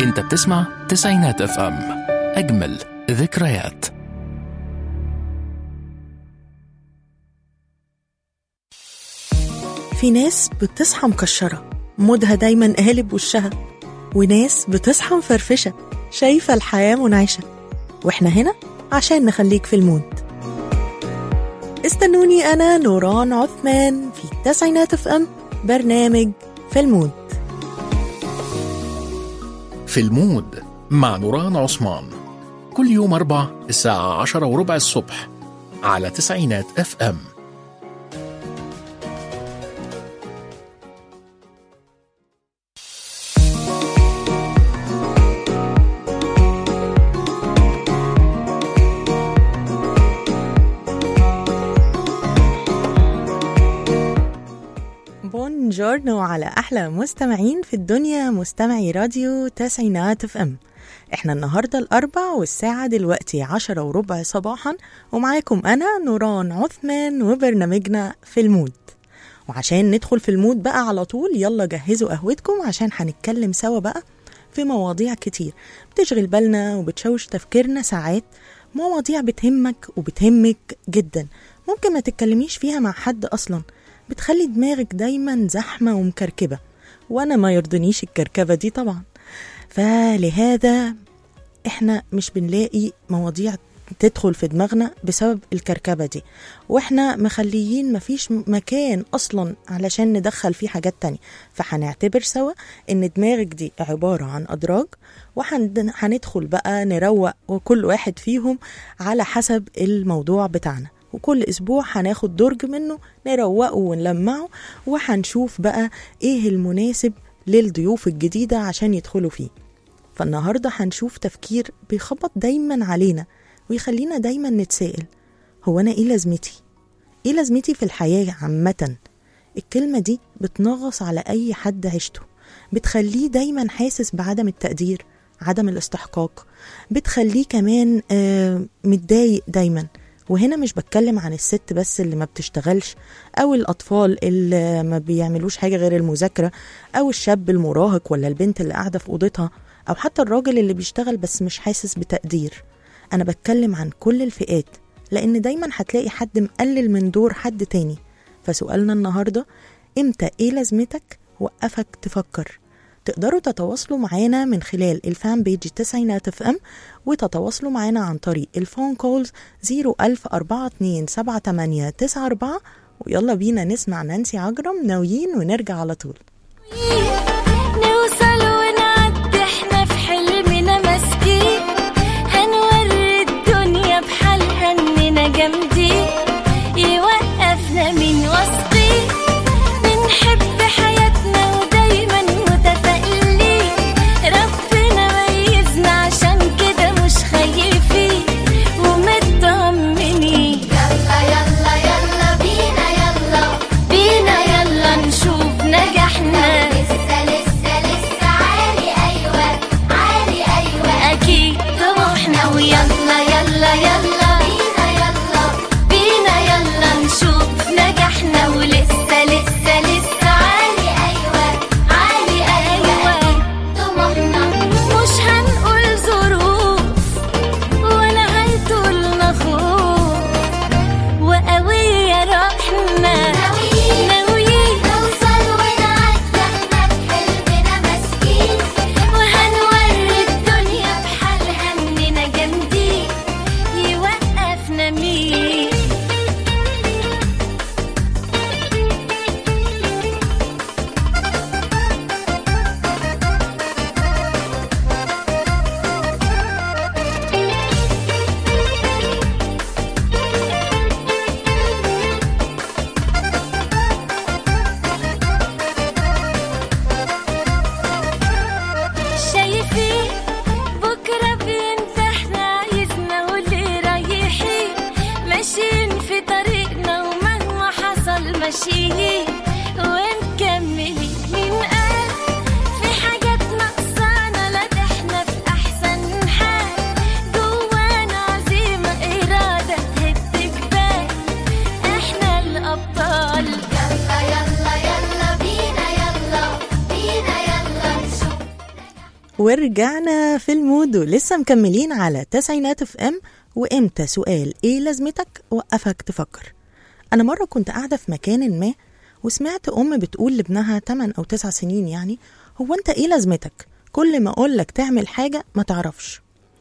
انت بتسمع تسعينات اف ام اجمل ذكريات في ناس بتصحى مكشرة مودها دايما قالب وشها وناس بتصحى مفرفشة شايفة الحياة منعشة واحنا هنا عشان نخليك في المود استنوني أنا نوران عثمان في تسعينات اف ام برنامج في المود في المود مع نوران عثمان كل يوم أربع الساعة عشرة وربع الصبح على تسعينات اف ام بونجورنو على أحلى مستمعين في الدنيا مستمعي راديو تسعينات اف ام احنا النهاردة الأربع والساعة دلوقتي عشرة وربع صباحا ومعاكم أنا نوران عثمان وبرنامجنا في المود وعشان ندخل في المود بقى على طول يلا جهزوا قهوتكم عشان هنتكلم سوا بقى في مواضيع كتير بتشغل بالنا وبتشوش تفكيرنا ساعات مواضيع بتهمك وبتهمك جدا ممكن ما تتكلميش فيها مع حد أصلا بتخلي دماغك دايما زحمة ومكركبة وأنا ما يرضنيش الكركبة دي طبعا فلهذا احنا مش بنلاقي مواضيع تدخل في دماغنا بسبب الكركبة دي واحنا مخليين مفيش مكان اصلا علشان ندخل فيه حاجات تانية فهنعتبر سوا ان دماغك دي عبارة عن ادراج وهندخل بقى نروق وكل واحد فيهم على حسب الموضوع بتاعنا وكل اسبوع هناخد درج منه نروقه ونلمعه وهنشوف بقى ايه المناسب للضيوف الجديدة عشان يدخلوا فيه فالنهاردة هنشوف تفكير بيخبط دايما علينا ويخلينا دايما نتسائل هو أنا إيه لازمتي؟ إيه لازمتي في الحياة عامة؟ الكلمة دي بتنغص على أي حد عشته بتخليه دايما حاسس بعدم التقدير عدم الاستحقاق بتخليه كمان آه متضايق دايما وهنا مش بتكلم عن الست بس اللي ما بتشتغلش او الاطفال اللي ما بيعملوش حاجه غير المذاكره او الشاب المراهق ولا البنت اللي قاعده في اوضتها او حتى الراجل اللي بيشتغل بس مش حاسس بتقدير انا بتكلم عن كل الفئات لان دايما هتلاقي حد مقلل من دور حد تاني فسؤالنا النهارده امتى ايه لازمتك وقفك تفكر تقدروا تتواصلوا معانا من خلال الفان بيج تسعينات اف ام وتتواصلوا معانا عن طريق الفون كولز 010427894 ويلا بينا نسمع نانسي عجرم ناويين ونرجع على طول نوصل ونعدي احنا في حلمنا ماسكين هنوري الدنيا بحالها اننا جامدين يوقفنا من وسطين بنحب حياتنا ودايما متفائلين ربنا ميزنا عشان كده مش خايفين ومطمنين يلا يلا يلا بينا يلا بينا يلا نشوف نجاحنا لسه لسه لسه عالي ايوه عالي ايوه اكيد طموحنا ويلا يلا يلا بينا يلا بينا يلا نشوف نجاحنا ولسه لسه لسه عالي ايوه عالي ايوه طموحنا مش هنقول ظروف ولا هيطولنا خوف وقوية روحنا ناويين نوصل ونعدي احنا بحلمنا ماسكين وهنوري الدنيا بحالها اننا جامدين يوقفنا مين شايفين بكرة بينتحنا عايزنا واللي رايحين ماشيين في طريقنا ومهما حصل ماشيين ونكملين مين قال في حاجات ناقصانا لا ده احنا في أحسن حال جوانا عزيمة إرادة تهد جبال احنا الأبطال يلا يلا يلا بينا يلا بينا يلا نشوف ورجعنا في المود ولسه مكملين على تسعينات اف ام وامتى سؤال ايه لازمتك وقفك تفكر انا مره كنت قاعده في مكان ما وسمعت ام بتقول لابنها 8 او 9 سنين يعني هو انت ايه لازمتك كل ما اقول لك تعمل حاجه ما تعرفش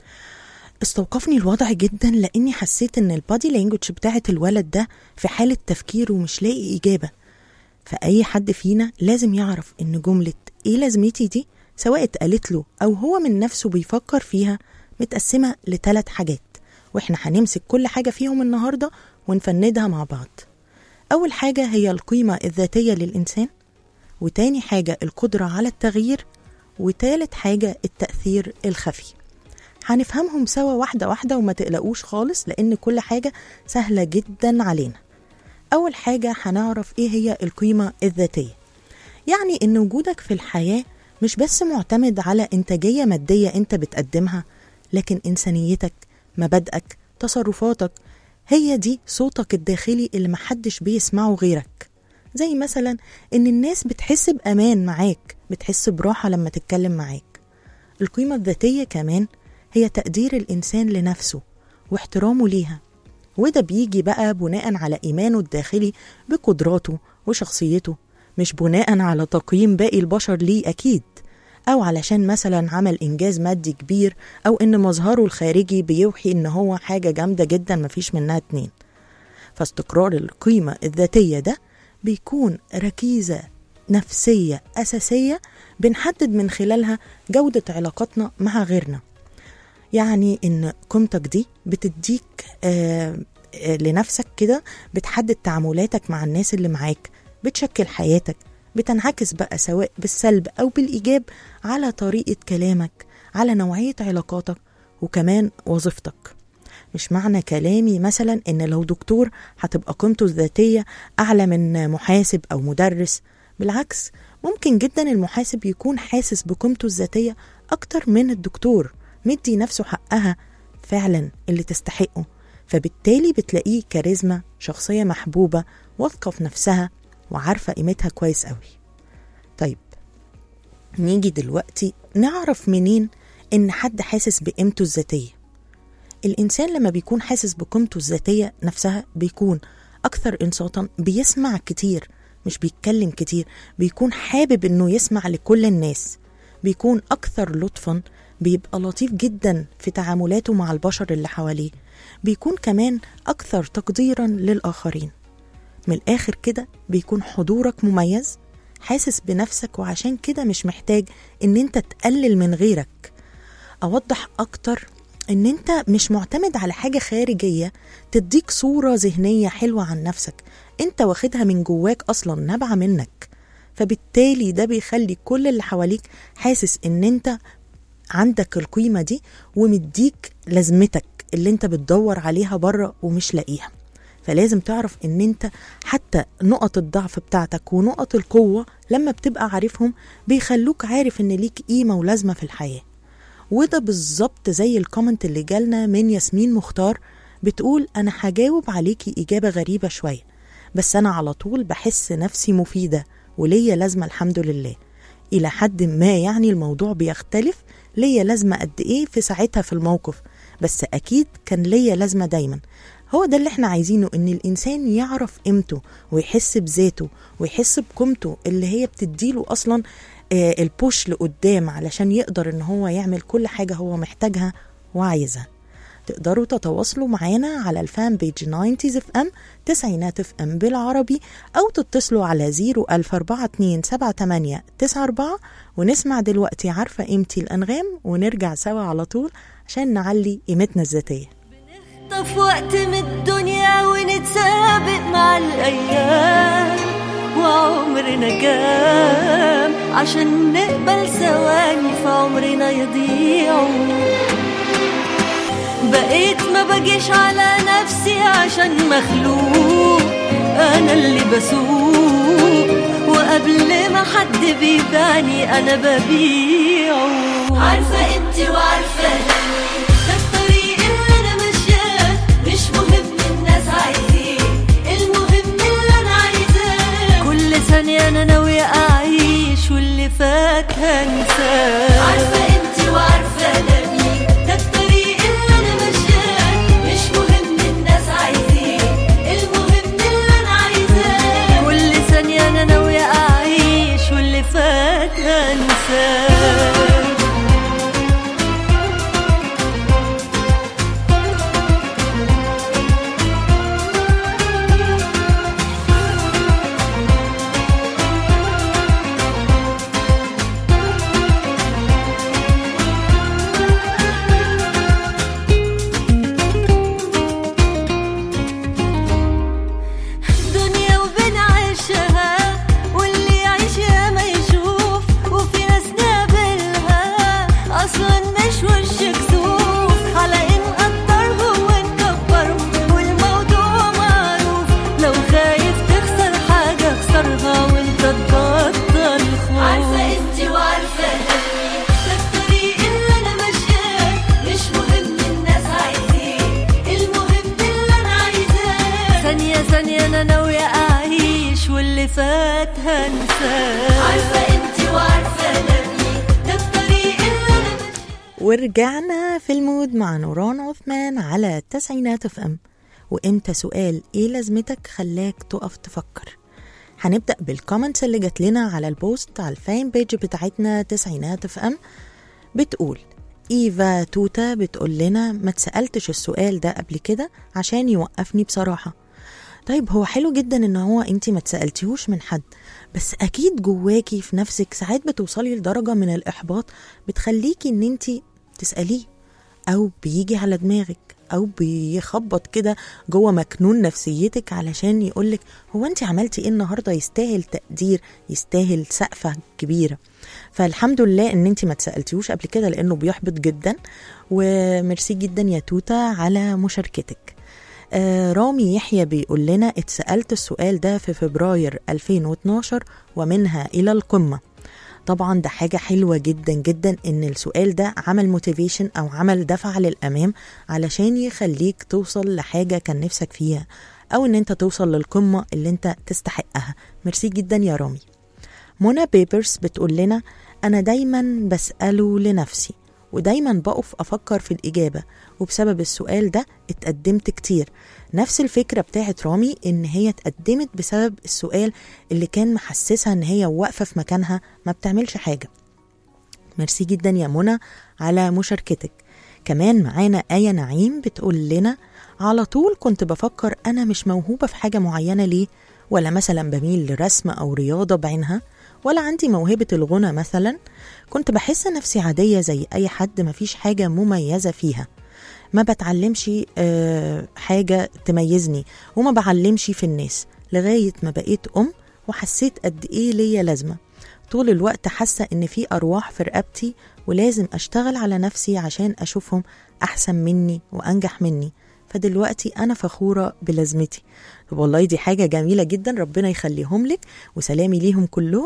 استوقفني الوضع جدا لاني حسيت ان البادي لانجوج بتاعت الولد ده في حاله تفكير ومش لاقي اجابه فأي حد فينا لازم يعرف إن جملة إيه لازمتي دي سواء اتقالت له أو هو من نفسه بيفكر فيها متقسمة لثلاث حاجات وإحنا هنمسك كل حاجة فيهم النهاردة ونفندها مع بعض أول حاجة هي القيمة الذاتية للإنسان وتاني حاجة القدرة على التغيير وتالت حاجة التأثير الخفي هنفهمهم سوا واحدة واحدة وما تقلقوش خالص لأن كل حاجة سهلة جدا علينا أول حاجة هنعرف إيه هي القيمة الذاتية يعني إن وجودك في الحياة مش بس معتمد على إنتاجية مادية أنت بتقدمها لكن إنسانيتك مبادئك تصرفاتك هي دي صوتك الداخلي اللي محدش بيسمعه غيرك زي مثلا إن الناس بتحس بأمان معاك بتحس براحة لما تتكلم معاك القيمة الذاتية كمان هي تقدير الإنسان لنفسه واحترامه ليها وده بيجي بقى بناء على إيمانه الداخلي بقدراته وشخصيته مش بناء على تقييم باقي البشر ليه أكيد أو علشان مثلا عمل إنجاز مادي كبير أو إن مظهره الخارجي بيوحي إن هو حاجة جامدة جدا مفيش منها اتنين فاستقرار القيمة الذاتية ده بيكون ركيزة نفسية أساسية بنحدد من خلالها جودة علاقاتنا مع غيرنا يعني ان قيمتك دي بتديك آه آه لنفسك كده بتحدد تعاملاتك مع الناس اللي معاك بتشكل حياتك بتنعكس بقى سواء بالسلب او بالايجاب على طريقه كلامك على نوعيه علاقاتك وكمان وظيفتك مش معنى كلامي مثلا ان لو دكتور هتبقى قيمته الذاتيه اعلى من محاسب او مدرس بالعكس ممكن جدا المحاسب يكون حاسس بقيمته الذاتيه اكتر من الدكتور مدي نفسه حقها فعلا اللي تستحقه فبالتالي بتلاقيه كاريزما شخصية محبوبة واثقة في نفسها وعارفة قيمتها كويس قوي طيب نيجي دلوقتي نعرف منين إن حد حاسس بقيمته الذاتية الإنسان لما بيكون حاسس بقيمته الذاتية نفسها بيكون أكثر إنصاتا بيسمع كتير مش بيتكلم كتير بيكون حابب إنه يسمع لكل الناس بيكون أكثر لطفا بيبقى لطيف جدا في تعاملاته مع البشر اللي حواليه بيكون كمان أكثر تقديرا للآخرين من الآخر كده بيكون حضورك مميز حاسس بنفسك وعشان كده مش محتاج إن أنت تقلل من غيرك أوضح أكتر إن أنت مش معتمد على حاجة خارجية تديك صورة ذهنية حلوة عن نفسك أنت واخدها من جواك أصلا نابعة منك فبالتالي ده بيخلي كل اللي حواليك حاسس إن أنت عندك القيمة دي ومديك لازمتك اللي انت بتدور عليها بره ومش لاقيها فلازم تعرف ان انت حتى نقط الضعف بتاعتك ونقط القوة لما بتبقى عارفهم بيخلوك عارف ان ليك قيمة ولازمة في الحياة وده بالظبط زي الكومنت اللي جالنا من ياسمين مختار بتقول انا هجاوب عليكي اجابة غريبة شوية بس انا على طول بحس نفسي مفيدة وليا لازمة الحمد لله الى حد ما يعني الموضوع بيختلف ليا لازمة قد ايه في ساعتها في الموقف بس اكيد كان ليا لازمة دايما هو ده اللي احنا عايزينه ان الانسان يعرف قيمته ويحس بذاته ويحس بقيمته اللي هي بتديله اصلا آه البوش لقدام علشان يقدر ان هو يعمل كل حاجة هو محتاجها وعايزها تقدروا تتواصلوا معانا على الفان بيج 90 اف ام تسعينات اف ام بالعربي او تتصلوا على 014278894 ونسمع دلوقتي عارفة قيمتي الانغام ونرجع سوا على طول عشان نعلي قيمتنا الذاتية نخطف وقت من الدنيا ونتسابق مع الأيام وعمرنا كام عشان نقبل ثواني في عمرنا يضيعوا بقيت ما بجيش على نفسي عشان مخلوق أنا اللي بسوق وقبل ما حد بيباني أنا ببيعه عارفة قيمتي وعارفة همي ده الطريق اللي أنا ماشياه مش مهم الناس عايزين المهم اللي أنا عايزاه كل ثانية أنا ناوية أعيش واللي فات هنساه عارفة قيمتي فات هنساه عارفة انت وعارفة انا مين ده الطريق اللي انا ماشية ورجعنا في المود مع نوران عثمان على التسعينات اف ام وامتى سؤال ايه لازمتك خلاك تقف تفكر هنبدأ بالكومنتس اللي جات لنا على البوست على الفان بيج بتاعتنا تسعينات اف ام بتقول ايفا توتا بتقول لنا ما تسألتش السؤال ده قبل كده عشان يوقفني بصراحة طيب هو حلو جدا ان هو انت ما تسألتيهوش من حد بس اكيد جواكي في نفسك ساعات بتوصلي لدرجة من الاحباط بتخليكي ان انت تسأليه او بيجي على دماغك او بيخبط كده جوه مكنون نفسيتك علشان يقولك هو انت عملتي ايه النهارده يستاهل تقدير يستاهل سقفه كبيره فالحمد لله ان انت ما تسالتيهوش قبل كده لانه بيحبط جدا وميرسي جدا يا توتا على مشاركتك آه رامي يحيى بيقول لنا اتسالت السؤال ده في فبراير 2012 ومنها الى القمه طبعا ده حاجة حلوة جدا جدا ان السؤال ده عمل موتيفيشن او عمل دفع للامام علشان يخليك توصل لحاجة كان نفسك فيها او ان انت توصل للقمة اللي انت تستحقها ميرسي جدا يا رامي منى بيبرز بتقول لنا انا دايما بسأله لنفسي ودايما بقف افكر في الاجابة وبسبب السؤال ده اتقدمت كتير نفس الفكرة بتاعت رامي ان هي اتقدمت بسبب السؤال اللي كان محسسها ان هي واقفة في مكانها ما بتعملش حاجة ميرسي جدا يا منى على مشاركتك كمان معانا آية نعيم بتقول لنا على طول كنت بفكر أنا مش موهوبة في حاجة معينة ليه ولا مثلا بميل لرسم أو رياضة بعينها ولا عندي موهبة الغنى مثلا كنت بحس نفسي عادية زي أي حد مفيش حاجة مميزة فيها ما بتعلمش آه، حاجة تميزني وما بعلمش في الناس لغاية ما بقيت أم وحسيت قد إيه ليا لازمة طول الوقت حاسة إن في أرواح في رقبتي ولازم أشتغل على نفسي عشان أشوفهم أحسن مني وأنجح مني فدلوقتي أنا فخورة بلازمتي طب والله دي حاجة جميلة جدا ربنا يخليهم لك وسلامي ليهم كلهم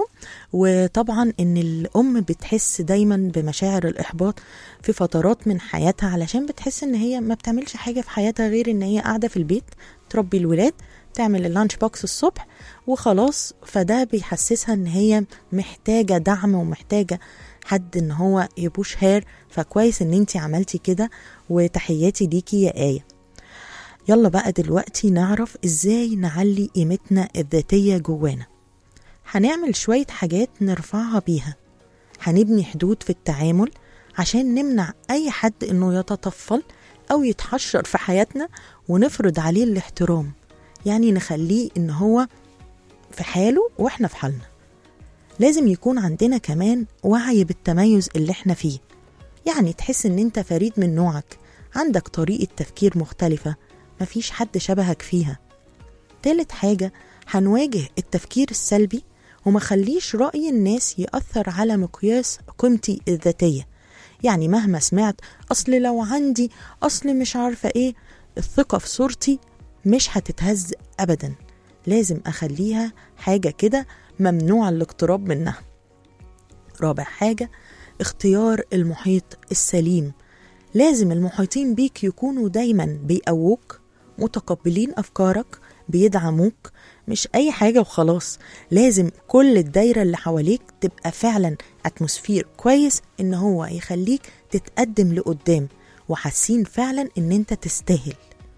وطبعا إن الأم بتحس دايما بمشاعر الإحباط في فترات من حياتها علشان بتحس إن هي ما بتعملش حاجة في حياتها غير إن هي قاعدة في البيت تربي الولاد تعمل اللانش بوكس الصبح وخلاص فده بيحسسها ان هي محتاجه دعم ومحتاجه حد ان هو يبوش هير فكويس ان انت عملتي كده وتحياتي ليكي يا ايه يلا بقى دلوقتي نعرف ازاي نعلي قيمتنا الذاتيه جوانا هنعمل شويه حاجات نرفعها بيها هنبني حدود في التعامل عشان نمنع اي حد انه يتطفل او يتحشر في حياتنا ونفرض عليه الاحترام يعني نخليه ان هو في حاله واحنا في حالنا لازم يكون عندنا كمان وعي بالتميز اللي احنا فيه يعني تحس ان انت فريد من نوعك عندك طريقة تفكير مختلفة مفيش حد شبهك فيها تالت حاجة هنواجه التفكير السلبي وما خليش رأي الناس يأثر على مقياس قيمتي الذاتية يعني مهما سمعت أصل لو عندي أصل مش عارفة إيه الثقة في صورتي مش هتتهز أبدا لازم أخليها حاجة كده ممنوع الاقتراب منها رابع حاجة اختيار المحيط السليم لازم المحيطين بيك يكونوا دايما بيقووك متقبلين أفكارك بيدعموك مش أي حاجة وخلاص لازم كل الدايرة اللي حواليك تبقى فعلا أتموسفير كويس إن هو يخليك تتقدم لقدام وحاسين فعلا إن أنت تستاهل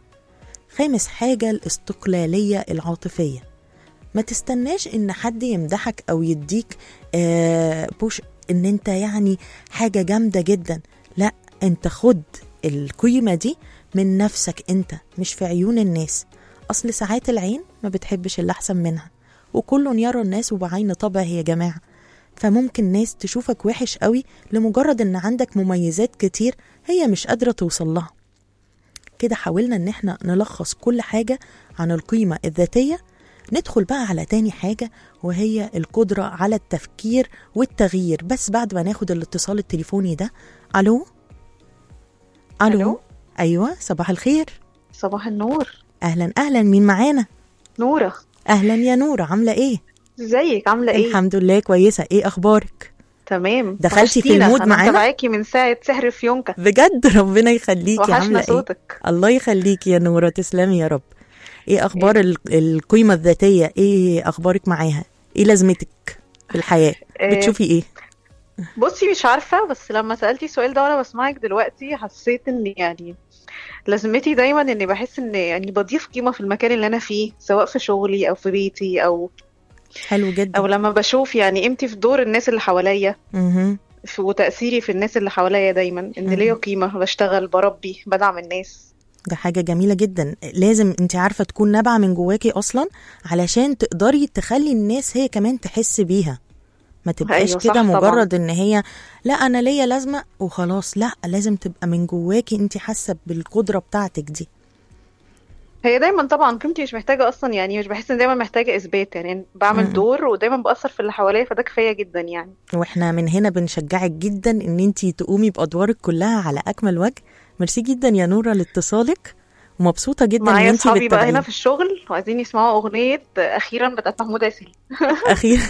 خامس حاجة الاستقلالية العاطفية ما تستناش ان حد يمدحك او يديك آه بوش ان انت يعني حاجة جامدة جدا لا انت خد القيمة دي من نفسك انت مش في عيون الناس اصل ساعات العين ما بتحبش اللي احسن منها وكل يرى الناس بعين طبعه يا جماعة فممكن ناس تشوفك وحش قوي لمجرد ان عندك مميزات كتير هي مش قادرة توصل لها كده حاولنا ان احنا نلخص كل حاجة عن القيمة الذاتية ندخل بقى على تاني حاجة وهي القدرة على التفكير والتغيير بس بعد ما ناخد الاتصال التليفوني ده ألو ألو ألو؟ أيوة صباح الخير صباح النور أهلا أهلا مين معانا نورة أهلا يا نورة عاملة إيه ازيك عاملة ايه؟ الحمد لله كويسة إيه أخبارك تمام دخلتي في وحشتينا. المود أنا معانا؟ متابعاكي من ساعة سحر فيونكة بجد ربنا يخليكي وحشنا عاملة إيه صوتك الله يخليكي يا نورة تسلمي يا رب ايه اخبار ال- القيمه الذاتيه ايه اخبارك معاها ايه لازمتك في الحياه آه، بتشوفي ايه بصي مش عارفة بس لما سألتي السؤال ده وانا بسمعك دلوقتي حسيت ان يعني لازمتي دايما اني بحس ان يعني بضيف قيمة في المكان اللي انا فيه سواء في شغلي او في بيتي او حلو جدا او لما بشوف يعني قيمتي في دور الناس اللي حواليا مهم. في- وتأثيري في الناس اللي حواليا دايما ان ليا قيمة بشتغل بربي بدعم الناس ده حاجة جميلة جدا لازم انت عارفة تكون نابعة من جواكي اصلا علشان تقدري تخلي الناس هي كمان تحس بيها ما تبقاش أيوة، كده صح طبعاً. مجرد ان هي لا انا ليا لازمة وخلاص لا لازم تبقى من جواكي انت حاسة بالقدرة بتاعتك دي هي دايما طبعا قيمتي مش محتاجة أصلا يعني مش بحس إن دايما محتاجة إثبات يعني بعمل مم. دور ودايما بأثر في اللي حواليا فده كفاية جدا يعني واحنا من هنا بنشجعك جدا ان انت تقومي بادوارك كلها على اكمل وجه ميرسي جدا يا نورة لاتصالك ومبسوطة جدا ان معايا انت أصحابي بقى هنا بتتابعيني في الشغل وعايزين يسمعوا أغنية أخيرا بتاعت محمود عسيلي اخيرا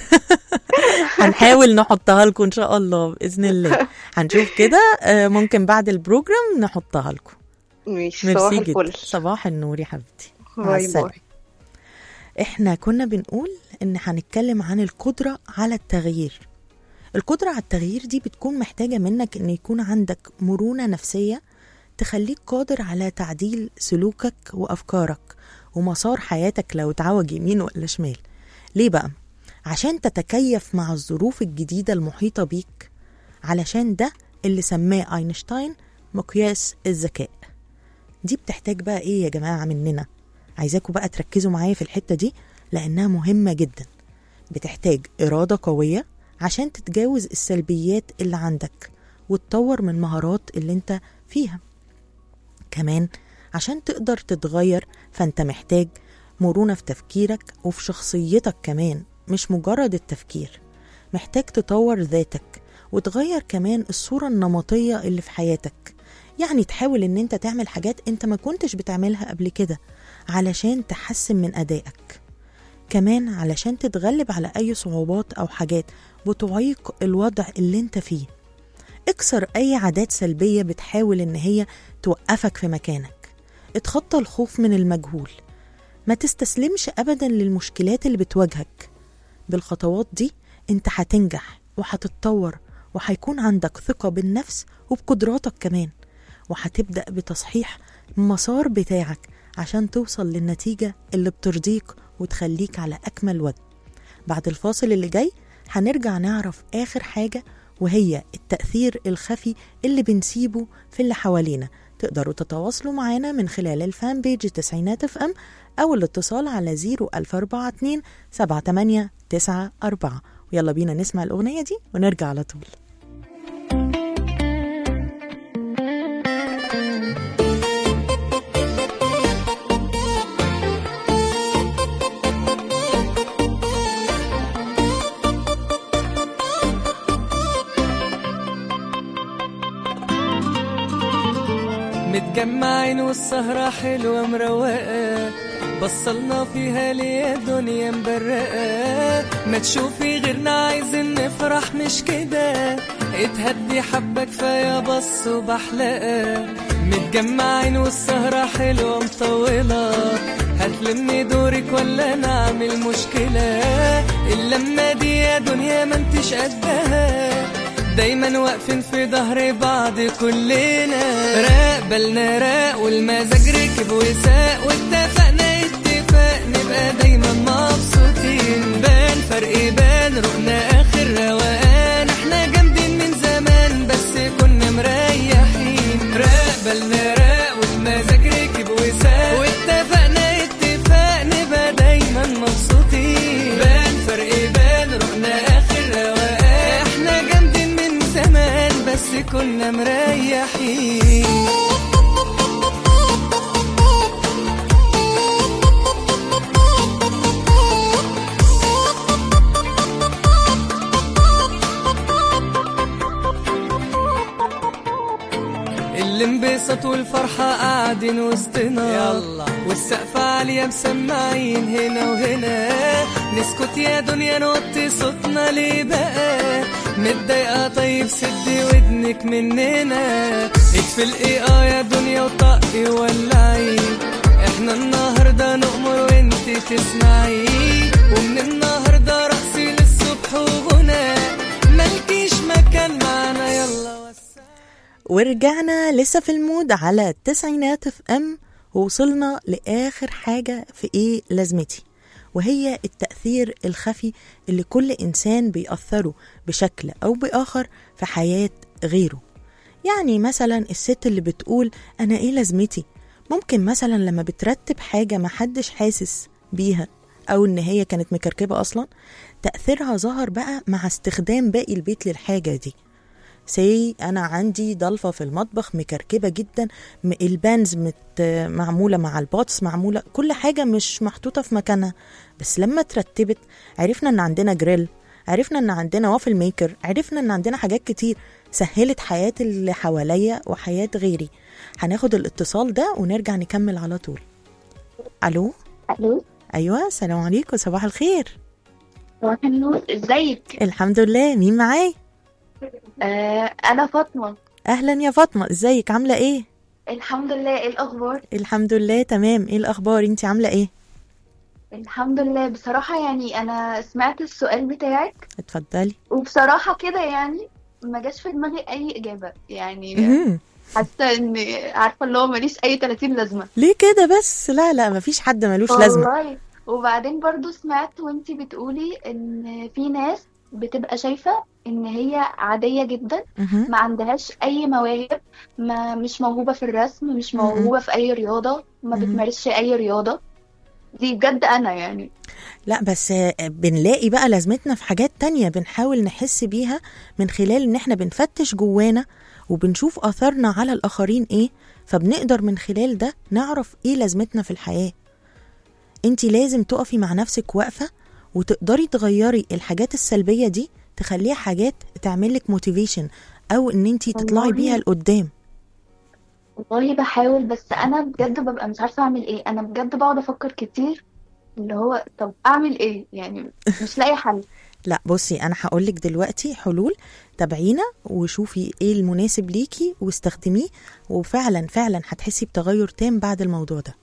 هنحاول نحطها لكم ان شاء الله باذن الله هنشوف كده آه، ممكن بعد البروجرام نحطها لكم ماشي صباح ميرسي جدا الفل صباح النور يا حبيبتي مع باي السلامة. باي احنا كنا بنقول ان هنتكلم عن القدرة على التغيير القدرة على التغيير دي بتكون محتاجة منك ان يكون عندك مرونة نفسية تخليك قادر على تعديل سلوكك وافكارك ومسار حياتك لو اتعوج يمين ولا شمال ليه بقى عشان تتكيف مع الظروف الجديدة المحيطة بيك علشان ده اللي سماه اينشتاين مقياس الذكاء دي بتحتاج بقى ايه يا جماعة مننا عايزاكم بقى تركزوا معايا في الحتة دي لأنها مهمة جدا بتحتاج إرادة قوية عشان تتجاوز السلبيات اللي عندك وتطور من مهارات اللي انت فيها كمان عشان تقدر تتغير فانت محتاج مرونة في تفكيرك وفي شخصيتك كمان مش مجرد التفكير محتاج تطور ذاتك وتغير كمان الصورة النمطية اللي في حياتك يعني تحاول ان انت تعمل حاجات انت ما كنتش بتعملها قبل كده علشان تحسن من أدائك كمان علشان تتغلب على أي صعوبات أو حاجات بتعيق الوضع اللي انت فيه اكسر أي عادات سلبية بتحاول إن هي توقفك في مكانك اتخطى الخوف من المجهول ما تستسلمش أبدا للمشكلات اللي بتواجهك بالخطوات دي انت هتنجح وهتتطور وهيكون عندك ثقة بالنفس وبقدراتك كمان وهتبدأ بتصحيح المسار بتاعك عشان توصل للنتيجة اللي بترضيك وتخليك على أكمل وجه بعد الفاصل اللي جاي هنرجع نعرف آخر حاجة وهي التأثير الخفي اللي بنسيبه في اللي حوالينا تقدروا تتواصلوا معانا من خلال الفان بيج تسعينات اف ام أو الاتصال على 01042 7894 ويلا بينا نسمع الأغنية دي ونرجع على طول متجمعين والسهرة حلوة مروقة بصلنا فيها ليه الدنيا مبرقة ما تشوفي غيرنا عايزين نفرح مش كده اتهدي حبة كفاية بص وبحلقة متجمعين والسهرة حلوة مطولة هتلمي دورك ولا نعمل مشكلة اللمة دي يا دنيا ما انتش قدها دايما واقفين في ظهر بعض كلنا راق بالنا راق والمزاج ركب وساق واتفقنا اتفاق نبقى دايما مبسوطين بان فرق بان رقنا اخر روقان احنا جامدين من زمان بس كنا مريحين راق بالنا راق والمزاج ركب وساق واتفقنا اتفاق نبقى دايما مبسوطين بان فرق بان رقنا اخر روقان احنا جامدين من زمان بس كنا مريحين الانبساط والفرحة قاعدين وسطنا يلا والسقف عالية مسمعين هنا وهنا نسكت يا دنيا نوطي صوتنا ليه بقى متضايقة طيب سدي ودنك مننا اقفل ايه اه يا دنيا وطقي ولعي احنا النهارده نؤمر وانت تسمعي ومن النهارده رقصي للصبح وغنى مالكيش مكان معانا يلا وسع ورجعنا لسه في المود على التسعينات اف ام ووصلنا لاخر حاجه في ايه لازمتي وهي التاثير الخفي اللي كل انسان بيأثره بشكل او باخر في حياه غيره يعني مثلا الست اللي بتقول انا ايه لازمتي ممكن مثلا لما بترتب حاجه محدش حاسس بيها او ان هي كانت مكركبه اصلا تاثيرها ظهر بقى مع استخدام باقي البيت للحاجه دي سي انا عندي ضلفه في المطبخ مكركبه جدا م- البانز مت معموله مع البوتس معموله كل حاجه مش محطوطه في مكانها بس لما ترتبت عرفنا ان عندنا جريل عرفنا ان عندنا وافل ميكر عرفنا ان عندنا حاجات كتير سهلت حياه اللي حواليا وحياه غيري هناخد الاتصال ده ونرجع نكمل على طول الو الو ايوه السلام عليكم صباح الخير صباح النور ازيك الحمد لله مين معاي آه انا فاطمه اهلا يا فاطمه ازيك عامله ايه الحمد لله ايه الاخبار الحمد لله تمام ايه الاخبار انت عامله ايه الحمد لله بصراحه يعني انا سمعت السؤال بتاعك اتفضلي وبصراحه كده يعني ما جاش في دماغي اي اجابه يعني مهم. حاسه ان عارفه اللي هو ماليش اي 30 لازمه ليه كده بس لا لا مفيش حد ملوش لازمه والله وبعدين برضو سمعت وانتي بتقولي ان في ناس بتبقى شايفه ان هي عاديه جدا مهم. ما عندهاش اي مواهب ما مش موهوبة في الرسم مش مهم. موهوبة في اي رياضة ما مهم. بتمارسش اي رياضة دي بجد انا يعني لا بس آه، بنلاقي بقى لازمتنا في حاجات تانية بنحاول نحس بيها من خلال ان احنا بنفتش جوانا وبنشوف اثرنا على الاخرين ايه فبنقدر من خلال ده نعرف ايه لازمتنا في الحياة انت لازم تقفي مع نفسك واقفة وتقدري تغيري الحاجات السلبية دي تخليها حاجات تعملك موتيفيشن او ان انت تطلعي والله. بيها لقدام والله بحاول بس انا بجد ببقى مش عارفة اعمل ايه انا بجد بقعد افكر كتير اللي هو طب اعمل ايه يعني مش لاقي حل لا بصي انا هقولك دلوقتي حلول تابعينا وشوفي ايه المناسب ليكي واستخدميه وفعلا فعلا هتحسي بتغير تام بعد الموضوع ده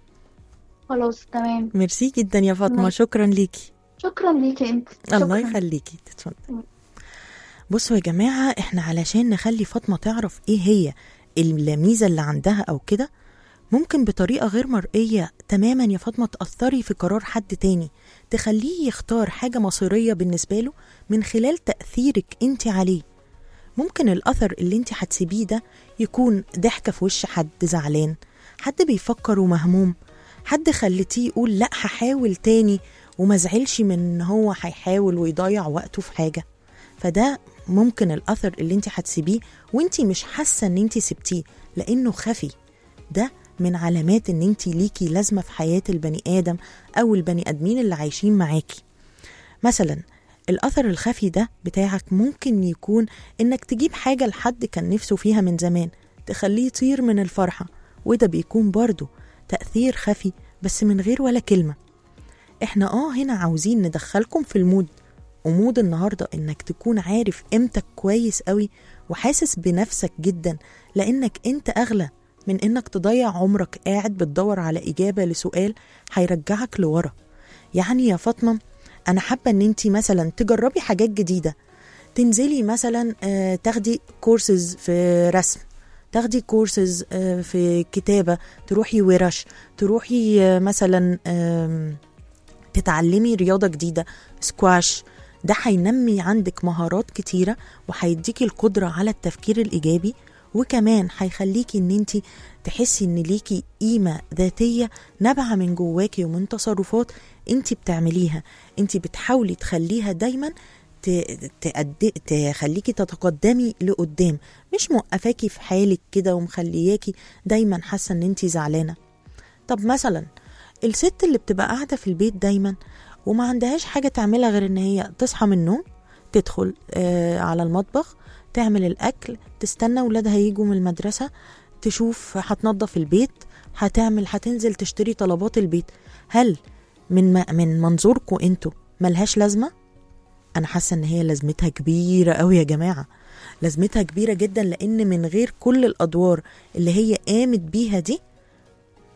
خلاص تمام ميرسي جدا يا فاطمه ماشي. شكرا ليكي شكرا ليكي انت الله شكراً. يخليكي تتفضلي بصوا يا جماعه احنا علشان نخلي فاطمه تعرف ايه هي الميزه اللي عندها او كده ممكن بطريقه غير مرئيه تماما يا فاطمه تاثري في قرار حد تاني تخليه يختار حاجه مصيريه بالنسبه له من خلال تاثيرك انت عليه ممكن الاثر اللي انت هتسيبيه ده يكون ضحكه في وش حد زعلان حد بيفكر ومهموم حد خليتيه يقول لا هحاول تاني وما زعلش من ان هو هيحاول ويضيع وقته في حاجه فده ممكن الاثر اللي انت هتسيبيه وانت مش حاسه ان انت سبتيه لانه خفي ده من علامات ان انت ليكي لازمه في حياه البني ادم او البني ادمين اللي عايشين معاكي مثلا الاثر الخفي ده بتاعك ممكن يكون انك تجيب حاجه لحد كان نفسه فيها من زمان تخليه يطير من الفرحه وده بيكون برضه تاثير خفي بس من غير ولا كلمه احنا اه هنا عاوزين ندخلكم في المود ومود النهارده انك تكون عارف قيمتك كويس قوي وحاسس بنفسك جدا لانك انت اغلى من انك تضيع عمرك قاعد بتدور على اجابه لسؤال هيرجعك لورا يعني يا فاطمه انا حابه ان انت مثلا تجربي حاجات جديده تنزلي مثلا آه، تاخدي كورسز في رسم تاخدي كورسز آه، في كتابه تروحي ورش تروحي آه، مثلا آم، تتعلمي رياضه جديده سكواش ده هينمي عندك مهارات كتيره وهيديكي القدره على التفكير الايجابي وكمان هيخليكي ان انت تحسي ان ليكي قيمه ذاتيه نابعه من جواكي ومن تصرفات انت بتعمليها انت بتحاولي تخليها دايما ت- تأدي تخليكي تتقدمي لقدام مش موقفاكي في حالك كده ومخلياكي دايما حاسه ان انت زعلانه طب مثلا الست اللي بتبقى قاعده في البيت دايما وما عندهاش حاجه تعملها غير ان هي تصحى من النوم تدخل آه على المطبخ تعمل الاكل تستنى ولادها يجوا من المدرسه تشوف هتنظف البيت هتعمل هتنزل تشتري طلبات البيت هل من ما من منظوركم انتوا ملهاش لازمه انا حاسه ان هي لازمتها كبيره قوي يا جماعه لازمتها كبيره جدا لان من غير كل الادوار اللي هي قامت بيها دي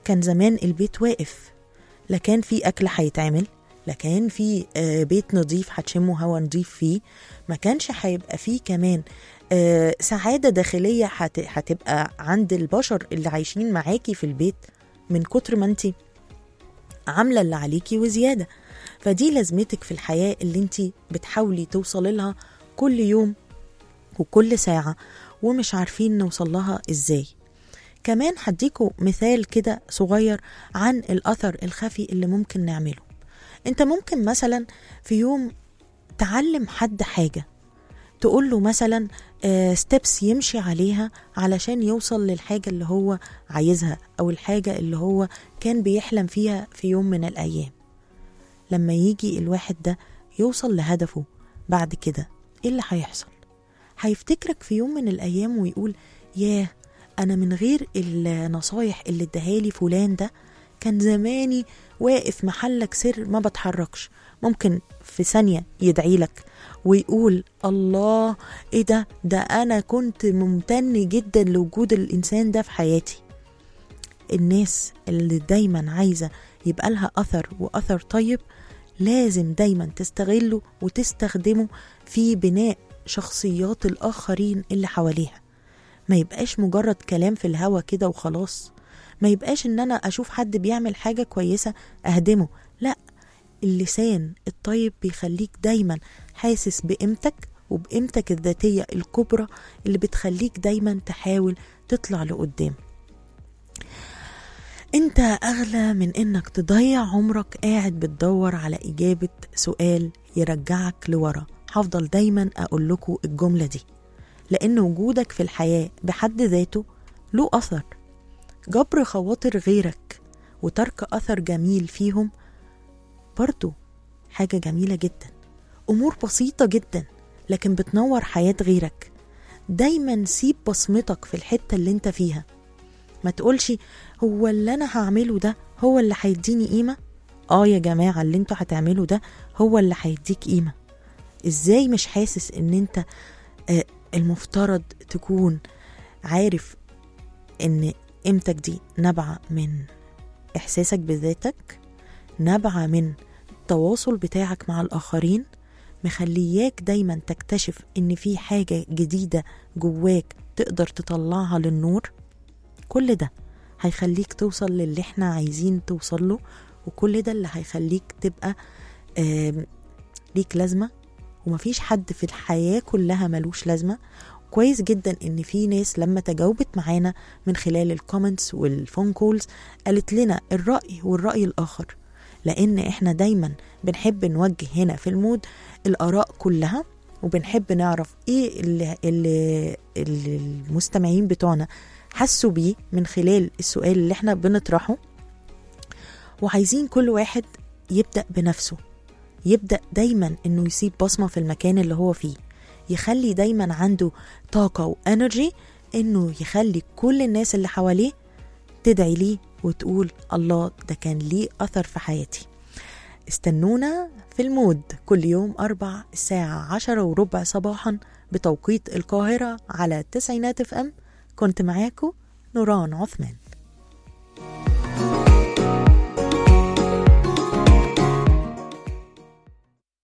كان زمان البيت واقف لا كان في أكل هيتعمل لا كان في آه، بيت نظيف هتشموا هوا نظيف فيه ما كانش هيبقى فيه كمان آه، سعادة داخلية هت- هتبقى عند البشر اللي عايشين معاكي في البيت من كتر ما انت عاملة اللي عليكي وزيادة فدي لازمتك في الحياة اللي انت بتحاولي توصلي لها كل يوم وكل ساعة ومش عارفين نوصل لها ازاي كمان هديكوا مثال كده صغير عن الأثر الخفي اللي ممكن نعمله انت ممكن مثلا في يوم تعلم حد حاجة تقول له مثلا ستيبس يمشي عليها علشان يوصل للحاجة اللي هو عايزها أو الحاجة اللي هو كان بيحلم فيها في يوم من الأيام لما يجي الواحد ده يوصل لهدفه بعد كده ايه اللي هيحصل هيفتكرك في يوم من الأيام ويقول ياه أنا من غير النصايح اللي اداهالي فلان ده كان زماني واقف محلك سر ما بتحركش ممكن في ثانية يدعي لك ويقول الله ايه ده ده انا كنت ممتن جدا لوجود الانسان ده في حياتي الناس اللي دايما عايزة يبقى لها اثر واثر طيب لازم دايما تستغله وتستخدمه في بناء شخصيات الاخرين اللي حواليها ما يبقاش مجرد كلام في الهوا كده وخلاص ما يبقاش ان انا اشوف حد بيعمل حاجة كويسة اهدمه لا اللسان الطيب بيخليك دايما حاسس بقيمتك وبقيمتك الذاتية الكبرى اللي بتخليك دايما تحاول تطلع لقدام انت اغلى من انك تضيع عمرك قاعد بتدور على اجابة سؤال يرجعك لورا هفضل دايما اقول لكم الجملة دي لان وجودك في الحياة بحد ذاته له اثر جبر خواطر غيرك وترك اثر جميل فيهم برضو حاجة جميلة جدا أمور بسيطة جدا لكن بتنور حياة غيرك دايما سيب بصمتك في الحتة اللي انت فيها ما تقولش هو اللي انا هعمله ده هو اللي هيديني قيمة اه يا جماعة اللي انتوا هتعملوا ده هو اللي هيديك قيمة ازاي مش حاسس ان انت آه المفترض تكون عارف ان قيمتك دي نابعة من احساسك بذاتك نابعة من التواصل بتاعك مع الآخرين مخلياك دايما تكتشف إن في حاجة جديدة جواك تقدر تطلعها للنور كل ده هيخليك توصل للي احنا عايزين توصل له وكل ده اللي هيخليك تبقى آم، ليك لازمة ومفيش حد في الحياة كلها ملوش لازمة كويس جدا ان في ناس لما تجاوبت معانا من خلال الكومنتس والفون كولز قالت لنا الرأي والرأي الآخر لان احنا دايما بنحب نوجه هنا في المود الاراء كلها وبنحب نعرف ايه اللي, اللي, اللي المستمعين بتوعنا حسوا بيه من خلال السؤال اللي احنا بنطرحه وعايزين كل واحد يبدأ بنفسه يبدأ دايما انه يسيب بصمة في المكان اللي هو فيه يخلي دايما عنده طاقة وانرجي انه يخلي كل الناس اللي حواليه تدعي ليه وتقول الله ده كان ليه أثر في حياتي استنونا في المود كل يوم أربع الساعة عشرة وربع صباحا بتوقيت القاهرة على تسعينات اف ام كنت معاكم نوران عثمان